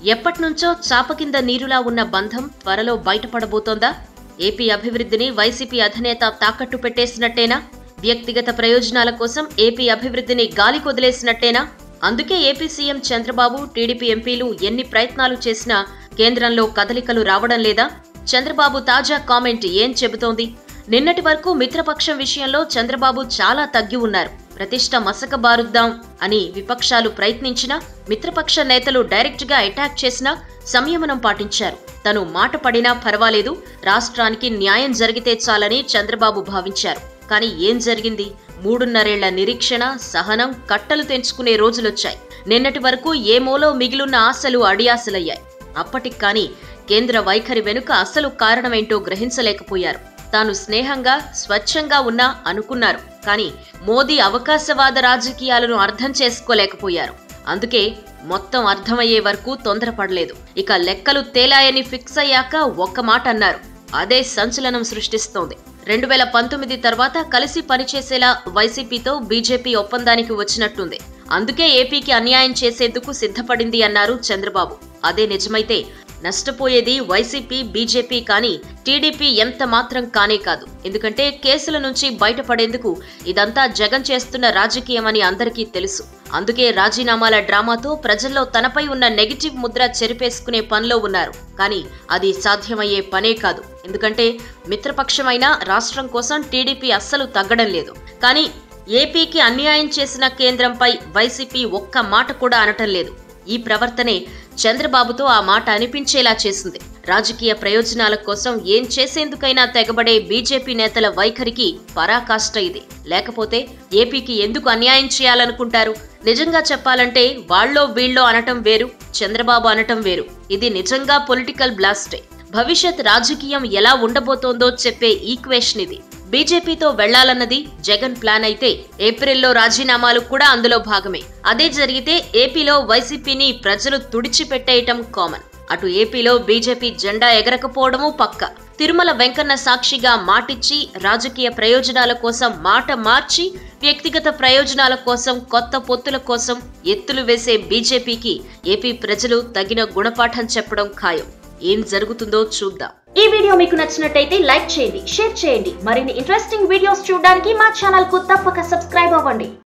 ఎప్పట్నుంచో చాప కింద నీరులా ఉన్న బంధం త్వరలో బయటపడబోతోందా ఏపీ అభివృద్ధిని వైసీపీ అధినేత తాకట్టు పెట్టేసినట్టేనా వ్యక్తిగత ప్రయోజనాల కోసం ఏపీ అభివృద్ధిని గాలి కొదిలేసినట్టేనా అందుకే ఏపీ సీఎం చంద్రబాబు టీడీపీ ఎంపీలు ఎన్ని ప్రయత్నాలు చేసినా కేంద్రంలో కదలికలు రావడం లేదా చంద్రబాబు తాజా కామెంట్ ఏం చెబుతోంది నిన్నటి వరకు మిత్రపక్షం విషయంలో చంద్రబాబు చాలా తగ్గి ఉన్నారు ప్రతిష్ట మసక బారుద్దాం అని విపక్షాలు ప్రయత్నించినా మిత్రపక్ష నేతలు డైరెక్ట్ గా అటాక్ చేసినా సంయమనం పాటించారు తను మాట పడినా పర్వాలేదు రాష్ట్రానికి న్యాయం జరిగితే చాలని చంద్రబాబు భావించారు కానీ ఏం జరిగింది మూడున్నరేళ్ల నిరీక్షణ సహనం కట్టలు తెంచుకునే రోజులొచ్చాయి నిన్నటి వరకు ఏ మూలో మిగిలిన ఆశలు అడియాసలయ్యాయి అప్పటికి కానీ కేంద్ర వైఖరి వెనుక అసలు కారణమేంటో గ్రహించలేకపోయారు తాను స్నేహంగా స్వచ్ఛంగా ఉన్నా అనుకున్నారు కానీ మోదీ అవకాశవాద రాజకీయాలను అర్థం చేసుకోలేకపోయారు అందుకే మొత్తం అర్థమయ్యే వరకు తొందరపడలేదు ఇక లెక్కలు తేలాయని ఫిక్స్ అయ్యాక ఒక్క మాట అన్నారు అదే సంచలనం సృష్టిస్తోంది రెండు వేల పంతొమ్మిది తర్వాత కలిసి పనిచేసేలా వైసీపీతో బీజేపీ ఒప్పందానికి వచ్చినట్టుంది అందుకే ఏపీకి అన్యాయం చేసేందుకు సిద్ధపడింది అన్నారు చంద్రబాబు అదే నిజమైతే నష్టపోయేది వైసీపీ బీజేపీ కానీ టీడీపీ ఎంత మాత్రం కానే కాదు ఎందుకంటే కేసుల నుంచి బయటపడేందుకు ఇదంతా జగన్ చేస్తున్న రాజకీయమని అందరికీ తెలుసు అందుకే రాజీనామాల డ్రామాతో ప్రజల్లో తనపై ఉన్న నెగిటివ్ ముద్ర చెరిపేసుకునే పనిలో ఉన్నారు కానీ అది సాధ్యమయ్యే పనే కాదు ఎందుకంటే మిత్రపక్షమైన రాష్ట్రం కోసం టీడీపీ అస్సలు తగ్గడం లేదు కానీ ఏపీకి అన్యాయం చేసిన కేంద్రంపై వైసీపీ ఒక్క మాట కూడా అనటం లేదు ఈ ప్రవర్తనే చంద్రబాబుతో ఆ మాట అనిపించేలా చేసింది రాజకీయ ప్రయోజనాల కోసం ఏం చేసేందుకైనా తెగబడే బీజేపీ నేతల వైఖరికి పరాకాష్ట ఇది లేకపోతే ఏపీకి ఎందుకు అన్యాయం చేయాలనుకుంటారు నిజంగా చెప్పాలంటే వాళ్ళో వీళ్ళో అనటం వేరు చంద్రబాబు అనటం వేరు ఇది నిజంగా పొలిటికల్ బ్లాస్టే భవిష్యత్ రాజకీయం ఎలా ఉండబోతోందో చెప్పే ఈక్వేషన్ ఇది బీజేపీతో వెళ్లాలన్నది జగన్ ప్లాన్ అయితే ఏప్రిల్లో రాజీనామాలు కూడా అందులో భాగమే అదే జరిగితే ఏపీలో వైసీపీని ప్రజలు తుడిచిపెట్టేయటం కామన్ అటు ఏపీలో బీజేపీ జెండా ఎగరకపోవడమూ పక్క తిరుమల వెంకన్న సాక్షిగా మాటిచ్చి రాజకీయ ప్రయోజనాల కోసం మాట మార్చి వ్యక్తిగత ప్రయోజనాల కోసం కొత్త పొత్తుల కోసం ఎత్తులు వేసే బీజేపీకి ఏపీ ప్రజలు తగిన గుణపాఠం చెప్పడం ఖాయం ఏం జరుగుతుందో చూద్దాం ఈ వీడియో మీకు నచ్చినట్టయితే లైక్ చేయండి షేర్ చేయండి మరిన్ని ఇంట్రెస్టింగ్ వీడియోస్ చూడడానికి మా ఛానల్ కు తప్పక సబ్స్క్రైబ్ అవ్వండి